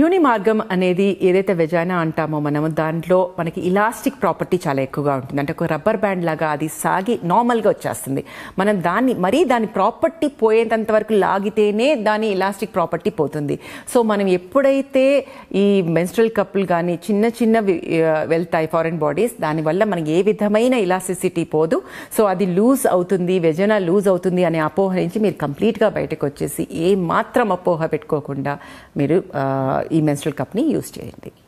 యోని మార్గం అనేది ఏదైతే వెజైనా అంటామో మనము దాంట్లో మనకి ఇలాస్టిక్ ప్రాపర్టీ చాలా ఎక్కువగా ఉంటుంది అంటే ఒక రబ్బర్ బ్యాండ్ లాగా అది సాగి నార్మల్గా వచ్చేస్తుంది మనం దాన్ని మరీ దాని ప్రాపర్టీ పోయేంత వరకు లాగితేనే దాని ఇలాస్టిక్ ప్రాపర్టీ పోతుంది సో మనం ఎప్పుడైతే ఈ మెన్స్ట్రల్ కప్పులు కానీ చిన్న చిన్న వెళ్తాయి ఫారెన్ బాడీస్ దానివల్ల మనకి ఏ విధమైన ఇలాస్టిసిటీ పోదు సో అది లూజ్ అవుతుంది వెజనా లూజ్ అవుతుంది అనే అపోహ నుంచి మీరు కంప్లీట్గా బయటకు వచ్చేసి ఏ మాత్రం అపోహ పెట్టుకోకుండా మీరు ఆ, ఈ మెన్స్ట్రల్ కప్ని యూస్ చేయండి